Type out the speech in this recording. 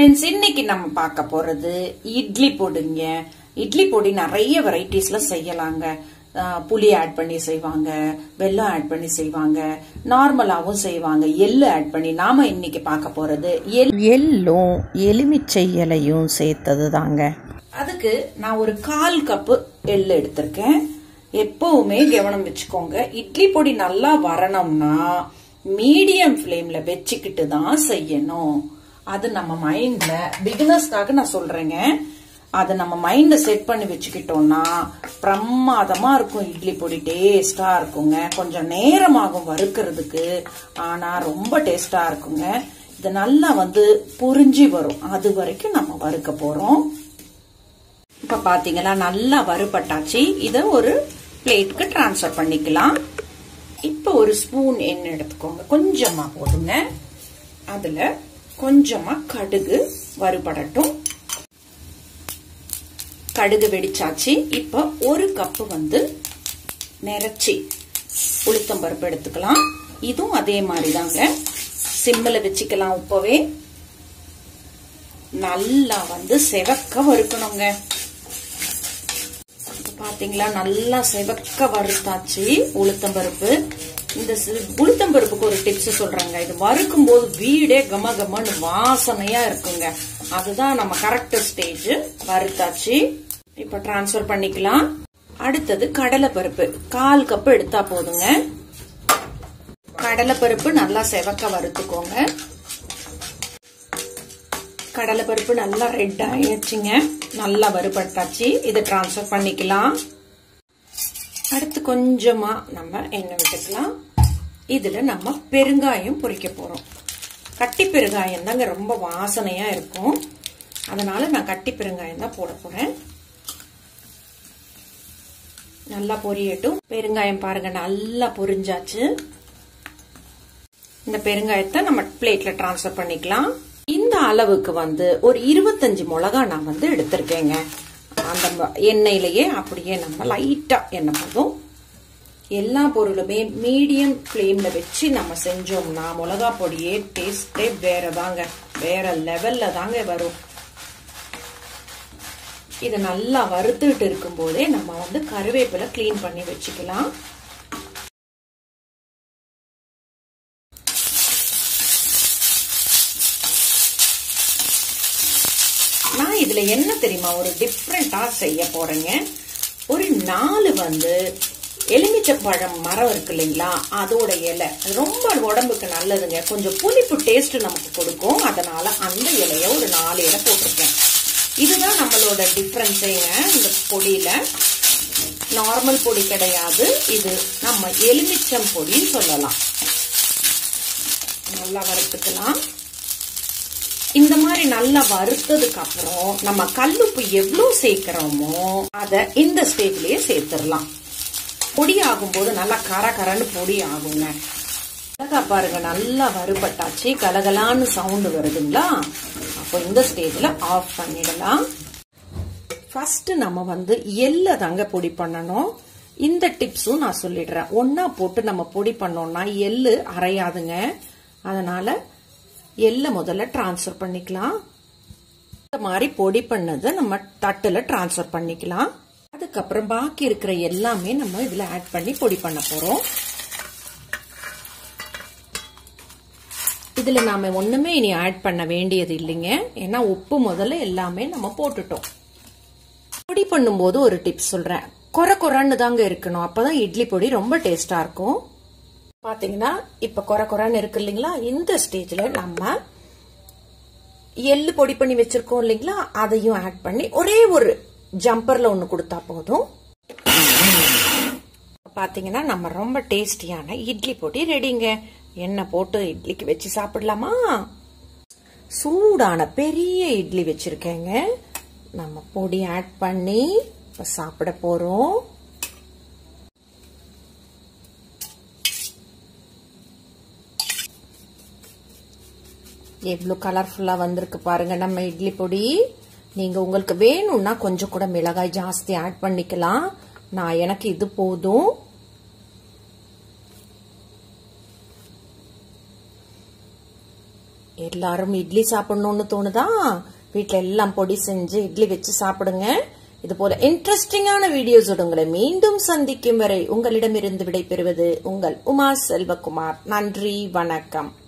friends இன்னைக்கு நம்ம பார்க்க போறது இட்லி பொடிங்க இட்லி பொடி நிறைய வெரைட்டிஸ்ல செய்யலாங்க அஹ், புளி ஆட் பண்ணி செய்வாங்க வெல்லம் ஆட் பண்ணி செய்வாங்க நார்மலாவும் செய்வாங்க எள்ளு ஆட் பண்ணி நாம இன்னைக்கு பார்க்க போறது எள் எள்ளும் எலுமிச்சை இலையும் சேர்த்தது தாங்க அதுக்கு நான் ஒரு கால் கப்பு எள்ளு எடுத்திருக்கேன் எப்பவுமே கவனம் வச்சுக்கோங்க இட்லி பொடி நல்லா வரணும்னா மீடியம் ஃப்ளேம்ல வச்சுக்கிட்டு தான் செய்யணும் அது நம்ம மைண்ட்ல பிகினர்ஸ்க்காக நான் சொல்றேங்க அதை நம்ம மைண்ட செட் பண்ணி வச்சுக்கிட்டோம்னா பிரமாதமா இருக்கும் இட்லி பொடி டேஸ்டா இருக்குங்க கொஞ்சம் நேரமாகும் வறுக்கிறதுக்கு ஆனா ரொம்ப டேஸ்டா இருக்குங்க இது நல்லா வந்து புரிஞ்சு வரும் அது வரைக்கும் நம்ம வறுக்க போறோம் இப்ப பாத்தீங்கன்னா நல்லா வறுபட்டாச்சு இத ஒரு பிளேட்க்கு டிரான்ஸ்ஃபர் பண்ணிக்கலாம் இப்ப ஒரு ஸ்பூன் எண்ணெய் எடுத்துக்கோங்க கொஞ்சமா போடுங்க அதுல கொஞ்சமா கடுகு வறுபடட்டும் கடுகு வெடிச்சாச்சு இப்ப ஒரு கப்பு வந்து நிறைச்சி உளுத்தம்பருப்பு எடுத்துக்கலாம் இதுவும் அதே மாதிரி தாங்க சிம்மில் வச்சுக்கலாம் இப்பவே நல்லா வந்து செவக்க வறுக்கணுங்க இப்ப பாத்தீங்களா நல்லா செவக்க வறுத்தாச்சு உளுத்தம்பருப்பு இந்த சி- உளுத்தம்பருப்புக்கு ஒரு டிப்ஸ் சொல்றாங்க இது வறுக்கும் போது வீடே கம கமன்னு வாசனையா இருக்குங்க அதுதான் நம்ம கரெக்ட் ஸ்டேஜ் வறுத்தாச்சு இப்ப டிரான்ஸ்ஃபர் பண்ணிக்கலாம் அடுத்தது கடலைப்பருப்பு கால் கப் எடுத்தா போதுங்க கடலைப்பருப்பு நல்லா செவக்க வறுத்துக்கோங்க கடலைப்பருப்பு நல்லா ரெட் ஆயிடுச்சுங்க நல்லா வறுபட்டாச்சு இதை டிரான்ஸ்ஃபர் பண்ணிக்கலாம் அடுத்து கொஞ்சமா நம்ம எண்ணெய் விட்டுக்கலாம் இதுல நம்ம பெருங்காயம் பொரிக்க போறோம் கட்டி பெருங்காயம் தாங்க ரொம்ப வாசனையா இருக்கும் அதனால நான் கட்டி பெருங்காயம் தான் போட போறேன் நல்லா பொரியட்டும் பெருங்காயம் பாருங்க நல்லா பொரிஞ்சாச்சு இந்த பெருங்காயத்தை நம்ம பிளேட்ல டிரான்ஸ்ஃபர் பண்ணிக்கலாம் இந்த அளவுக்கு வந்து ஒரு இருபத்தஞ்சு மிளகா நான் வந்து எடுத்திருக்கேங்க அந்த ம- எண்ணெயிலேயே அப்படியே நம்ம லைட்டா எண்ணெய் போதும் எல்லா பொருளுமே மீடியம் ஃப்ளேம்ல வச்சு நம்ம செஞ்சோம்னா மிளகா பொடியே டேஸ்டே வேற தாங்க வேற லெவல்ல தாங்க வரும் இது நல்லா வறுத்துட்டு இருக்கும் போதே நம்ம வந்து கருவேப்பிலை க்ளீன் பண்ணி வச்சுக்கலாம் நான் இதுல என்ன தெரியுமா ஒரு டிஃப்ரெண்டா செய்ய போறேங்க ஒரு நாலு வந்து எலுமிச்சப்பழம் மரம் இருக்கு இல்லைங்களா அதோட இலை அது ரொம்ப உடம்புக்கு நல்லதுங்க கொஞ்சம் புளிப்பு டேஸ்ட் நமக்கு கொடுக்கும் அதனால அந்த இலைய ஒரு நாலு இலை போட்டிருக்கேன் இதுதான் நம்மளோட டிஃப்ரென்ஸேங்க இந்த பொடியில நார்மல் பொடி கிடையாது இது நம்ம எலுமிச்சம் பொடின்னு சொல்லலாம் நல்லா வறுத்துக்கலாம் இந்த மாதிரி நல்லா வறுத்ததுக்கு அப்புறம் நம்ம கல்லுப்பு எவ்வளவு சேர்க்கிறோமோ அத இந்த ஸ்டேஜ்லயே சேர்த்துடலாம் பொடி ஆகும்போது நல்லா கர கரன்னு பொடி ஆகுங்க மிளகா பாருங்க நல்லா வறுபட்டாச்சு கலகலான்னு சவுண்ட் வருதுங்களா அப்போ இந்த ஸ்டேஜ்ல ஆஃப் பண்ணிடலாம் ஃபர்ஸ்ட் நம்ம வந்து எள்ள தாங்க பொடி பண்ணணும் இந்த டிப்ஸும் நான் சொல்லிடுறேன் ஒன்னா போட்டு நம்ம பொடி பண்ணோம்னா எள்ளு அரையாதுங்க அதனால எள்ள முதல்ல டிரான்ஸ்ஃபர் பண்ணிக்கலாம் இந்த மாதிரி பொடி பண்ணதை நம்ம தட்டுல டிரான்ஸ்ஃபர் பண்ணிக்கலாம் அதுக்கப்புறம் பாக்கி இருக்கிற எல்லாமே நம்ம இதுல ஆட் பண்ணி பொடி பண்ண போறோம் இதுல நாம ஒண்ணுமே இனி ஆட் பண்ண வேண்டியது இல்லைங்க ஏன்னா உப்பு முதல்ல எல்லாமே நம்ம போட்டுட்டோம் பொடி பண்ணும்போது ஒரு டிப்ஸ் சொல்றேன் கொர கொரன்னு தாங்க இருக்கணும் அப்பதான் இட்லி பொடி ரொம்ப டேஸ்டா இருக்கும் பாத்தீங்கன்னா இப்ப கொர கொரன்னு இருக்கு இல்லைங்களா இந்த ஸ்டேஜ்ல நம்ம எள்ளு பொடி பண்ணி வச்சிருக்கோம் இல்லைங்களா அதையும் ஆட் பண்ணி ஒரே ஒரு ஜம்பர்ல ஒண்ணு கொடுத்தா போதும் பாத்தீங்கன்னா நம்ம ரொம்ப டேஸ்டியான இட்லி பொடி ரெடிங்க எண்ணெய் போட்டு இட்லிக்கு வச்சு சாப்பிடலாமா சூடான பெரிய இட்லி வச்சிருக்கேங்க நம்ம பொடி ஆட் பண்ணி இப்ப சாப்பிட போறோம் எவ்வளோ கலர்ஃபுல்லா வந்திருக்கு பாருங்க நம்ம இட்லி பொடி நீங்க உங்களுக்கு வேணும்னா கொஞ்சம் கூட மிளகாய் ஜாஸ்தி ஆட் பண்ணிக்கலாம் நான் எனக்கு இது போதும் எல்லாரும் இட்லி சாப்பிடணும்னு தோணுதா வீட்ல எல்லாம் பொடி செஞ்சு இட்லி வச்சு சாப்பிடுங்க இது போல இன்ட்ரெஸ்டிங்கான வீடியோஸோடு உங்களை மீண்டும் சந்திக்கும் வரை உங்களிடமிருந்து விடைபெறுவது உங்கள் உமா செல்வகுமார் நன்றி வணக்கம்